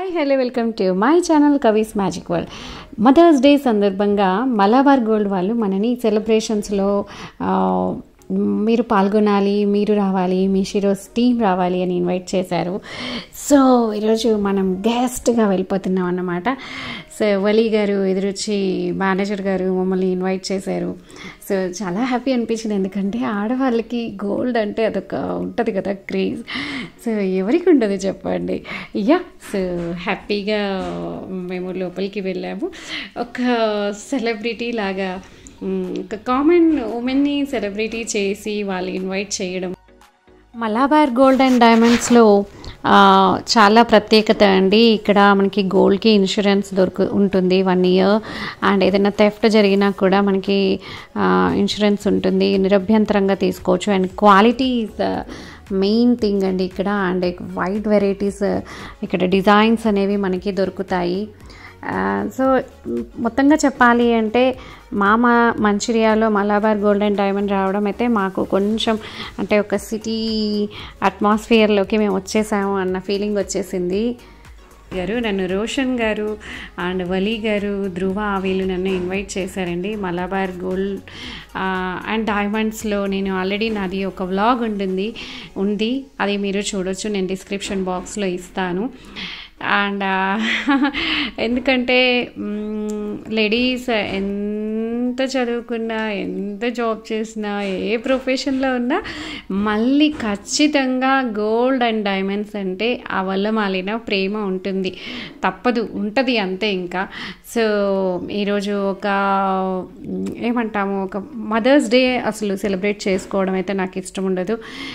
Hi hello welcome to my channel Kavi's magic world mothers day సందర్భంగా Malabar gold వాళ్ళు మనని సెలబ్రేషన్స్లో మీరు పాల్గొనాలి మీరు రావాలి మీ షిరోస్ టీం రావాలి అని ఇన్వైట్ చేశారు సో ఈరోజు మనం గెస్ట్గా వెళ్ళిపోతున్నాం అన్నమాట సో వలీ గారు ఎదురొచ్చి మేనేజర్ గారు మమ్మల్ని ఇన్వైట్ చేశారు సో చాలా హ్యాపీ అనిపించింది ఎందుకంటే ఆడవాళ్ళకి గోల్డ్ అంటే అదొక ఉంటుంది కదా క్రేజ్ సో ఎవరికి ఉండదు చెప్పండి యా సో హ్యాపీగా మేము లోపలికి వెళ్ళాము ఒక సెలబ్రిటీ లాగా మ్, ఒక కామన్ ఉమెన్ని సెలబ్రిటీ చేసి వాళ్ళు ఇన్వైట్ చేయడం మలాబార్ గోల్డ్ అండ్ డైమండ్స్లో ఆ, చాలా ప్రత్యేకత అండి ఇక్కడ మనకి గోల్డ్కి ఇన్సూరెన్స్ దొరుకు ఉంటుంది వన్ ఇయర్ అండ్ ఏదైనా థెఫ్ట్ జరిగినా కూడా మనకి ఆ, ఇన్సూరెన్స్ ఉంటుంది నిరభ్యంతరంగా తీసుకోవచ్చు అండ్ క్వాలిటీ మెయిన్ థింగ్ అండి ఇక్కడ అండ్ వైట్ వెరైటీస్ ఇక్కడ డిజైన్స్ అనేవి మనకి దొరుకుతాయి ఆ, సో మ్, మొత్తంగా చెప్పాలి అంటే మా మా మంచిర్యాలో మలాబార్ గోల్డ్ అండ్ డైమండ్ రావడం అయితే మాకు కొంచెం అంటే ఒక సిటీ అట్మాస్ఫియర్లోకి మేము వచ్చేసాము అన్న ఫీలింగ్ వచ్చేసింది గారు నన్ను రోషన్ గారు అండ్ వలీ గారు ధృవ వీళ్ళు నన్ను ఇన్వైట్ చేశారండి మలబార్ గోల్డ్ ఆ, అండ్ డైమండ్స్లో నేను ఆల్రెడీ నాది ఒక వ్లాగ్ ఉంటుంది ఉంది అది మీరు చూడొచ్చు నేను డిస్క్రిప్షన్ బాక్స్లో ఇస్తాను అండ్ ఎందుకంటే లేడీస్ ఎంత చదువుకున్నా ఎంత జాబ్ చేసినా ఏ ప్రొఫెషన్లో ఉన్నా మళ్ళీ ఖచ్చితంగా గోల్డ్ అండ్ డైమండ్స్ అంటే ఆ వల్ల మాలిన ప్రేమ ఉంటుంది తప్పదు ఉంటుంది అంతే ఇంకా సో ఈరోజు ఒక మ్, ఏమంటాము ఒక మదర్స్ డే అసలు సెలబ్రేట్ చేసుకోవడం అయితే నాకు ఇష్టం ఉండదు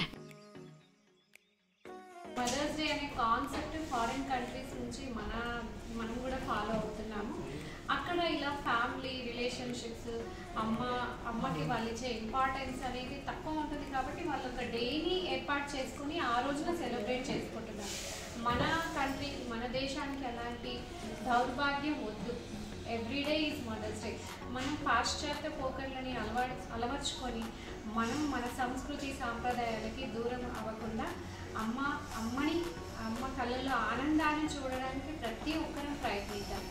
మదర్స్ డే అనే కాన్సెప్ట్ ఫారిన్ కంట్రీస్ నుంచి మన మనం కూడా ఫాలో అవుతున్నాము అక్కడ ఇలా ఫ్యామిలీ రిలేషన్షిప్స్ అమ్మ అమ్మకి వాళ్ళు ఇచ్చే ఇంపార్టెన్స్ అనేది తక్కువ ఉంటుంది కాబట్టి వాళ్ళు ఒక డేని ఏర్పాటు చేసుకుని ఆ రోజున సెలబ్రేట్ చేసుకుంటున్నారు మన కంట్రీకి మన దేశానికి అలాంటి దౌర్భాగ్యం వద్దు ఎవ్రీడే ఈజ్ మదర్స్ డే మనం పాశ్చాత్య పోకర్లని అలవా అలవర్చుకొని మనం మన సంస్కృతి సాంప్రదాయాలకి దూరం అవ్వకుండా అమ్మ అమ్మని అమ్మ కళ్ళల్లో ఆనందాన్ని చూడడానికి ప్రతి ఒక్కరం ప్రయత్నిద్దాం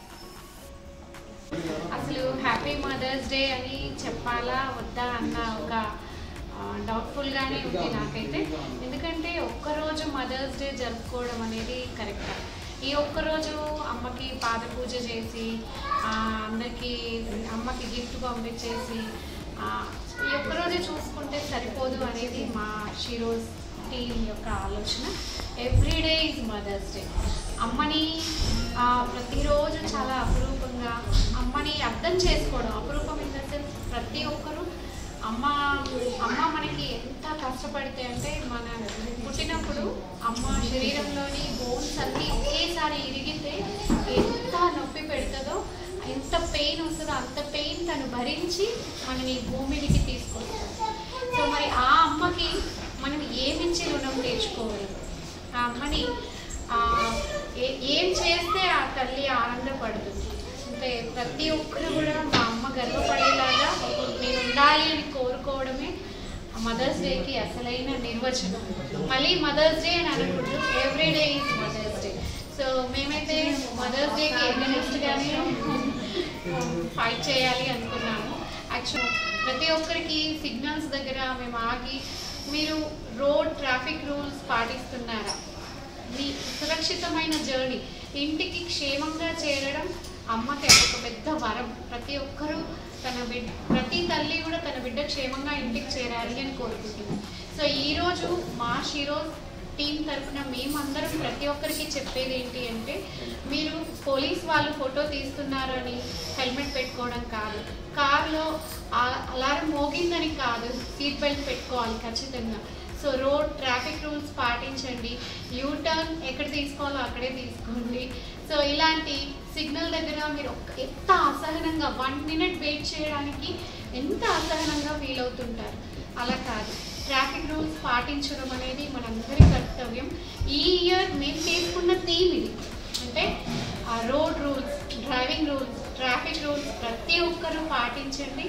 అసలు హ్యాపీ మదర్స్ డే అని చెప్పాలా వద్దా అన్న ఒక డౌట్ఫుల్గానే ఉంది నాకైతే ఎందుకంటే ఒక్కరోజు మదర్స్ డే జరుపుకోవడం అనేది కరెక్ట్ ఈ ఒక్కరోజు అమ్మకి పాద పూజ చేసి ఆ, అందరికీ అమ్మకి గిఫ్ట్ పంపించేసి ఆ, ఈ ఒక్కరోజే చూసుకుంటే సరిపోదు అనేది మా షీరోజ్ టీం యొక్క ఆలోచన ఎవ్రీడే ఈజ్ మదర్స్ డే అమ్మని ఆ, ప్రతిరోజు చాలా అపురూపంగా అమ్మని అర్థం చేసుకోవడం అపురూపం ఇన్ ద సెన్స్ ప్రతి ఒక్కరూ అమ్మ అమ్మ మనకి ఎంత కష్టపడితే అంటే మన పుట్టినప్పుడు అమ్మ శరీరంలోని బోన్స్ అన్నీ ఒకేసారి ఇరిగితే ఎంత నొప్పి పెడుతుందో ఎంత పెయిన్ వస్తుందో అంత పెయిన్ తను భరించి మనని భూమికి తీసుకొస్తుంది సో మరి ఆ అమ్మకి మనం ఏమిచ్చి రుణం తీర్చుకోగలం ఆ అమ్మని ఆ, ఏ- ఏం చేస్తే ఆ తల్లి ఆనందపడుతుంది అంటే ప్రతి ఒక్కరు కూడా మా అమ్మ గర్వపడేలాగా నేను ఉండాలి అని కోరుకోవడమే మదర్స్ డేకి అసలైన నిర్వచనం మళ్ళీ మదర్స్ డే అని అనకూడదు every day is mothers day so మేమైతే మదర్స్ డేకి ఎగనెస్ట్గానే ఫైట్ చేయాలి అనుకున్నాము యాక్చువల్ ప్రతి ఒక్కరికి సిగ్నల్స్ దగ్గర మేము ఆగి మీరు రోడ్ ట్రాఫిక్ రూల్స్ పాటిస్తున్నారా మీ సురక్షితమైన జర్నీ ఇంటికి క్షేమంగా చేరడం అమ్మకి ఒక పెద్ద వరం ప్రతి ఒక్కరూ తన బిడ్డ ప్రతి తల్లి కూడా తన బిడ్డ క్షేమంగా ఇంటికి చేరాలి అని కోరుకుంటుంది సో ఈరోజు మా షీరోజ్ టీం తరఫున మేమందరం ప్రతి ఒక్కరికి చెప్పేది ఏంటి అంటే మీరు పోలీస్ వాళ్ళు ఫోటో తీస్తున్నారు అని హెల్మెట్ పెట్టుకోవడం కాదు కార్లో అలారం మోగిందని కాదు సీట్ బెల్ట్ పెట్టుకోవాలి ఖచ్చితంగా సో రోడ్ ట్రాఫిక్ రూల్స్ పాటించండి యూ టర్న్ ఎక్కడ తీసుకోవాలో అక్కడే తీసుకోండి సో ఇలాంటి సిగ్నల్ దగ్గర మీరు ఒక్క- ఎంత అసహనంగా వన్ మినిట్ వెయిట్ చేయడానికి ఎంత అసహనంగా ఫీల్ అవుతుంటారు అలా కాదు ట్రాఫిక్ రూల్స్ పాటించడం అనేది మనందరి కర్తవ్యం ఈ ఇయర్ మేము తీసుకున్న థీమ్ ఇది అంటే ఆ road rules driving rules traffic rules ప్రతి ఒక్కరూ పాటించండి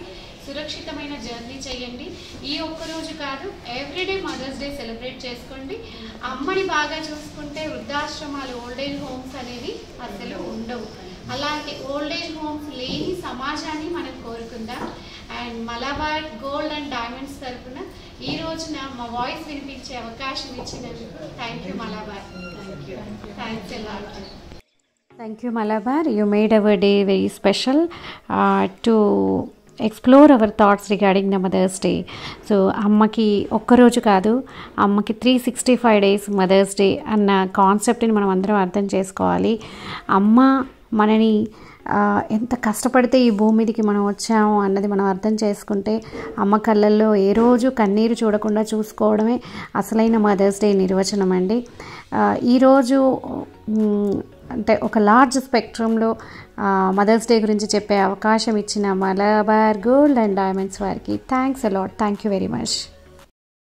సురక్షితమైన జర్నీ చేయండి ఈ ఒక్క రోజు కాదు ఎవ్రీడే మదర్స్ డే సెలబ్రేట్ చేసుకోండి అమ్మని బాగా చూసుకుంటే వృద్ధాశ్రమాలు ఓల్డ్ ఏజ్ హోమ్స్ అనేవి అసలు ఉండవు అలాంటి ఓల్డ్ ఏజ్ హోమ్స్ లేని సమాజాన్ని మనం కోరుకుందాం and Malabar gold and diamonds తరఫున ఈ రోజున మా వాయిస్ వినిపించే అవకాశం ఇచ్చినందుకు thank you Malabar thanks a lot Thank you, Malabar. You made our day very special uh, to explore our thoughts regarding the mothers day so అమ్మకి ఒక్కరోజు కాదు అమ్మకి three sixty five days mothers day అన్న కాన్సెప్ట్ని మనం అందరం అర్థం చేసుకోవాలి అమ్మ మనని ఆ, ఎంత కష్టపడితే ఈ భూమి మీదకి మనం వచ్చాము అన్నది మనం అర్థం చేసుకుంటే అమ్మ కళ్ళల్లో ఏ రోజు కన్నీరు చూడకుండా చూసుకోవడమే అసలైన మదర్స్ డే నిర్వచనం అండి ఆ, ఈరోజు మ్, అంటే ఒక లార్జ్ స్పెక్ట్రంలో మదర్స్ డే గురించి చెప్పే అవకాశం ఇచ్చిన మలబార్ గోల్డ్ అండ్ డైమండ్స్ వారికి thanks a lot thank you very much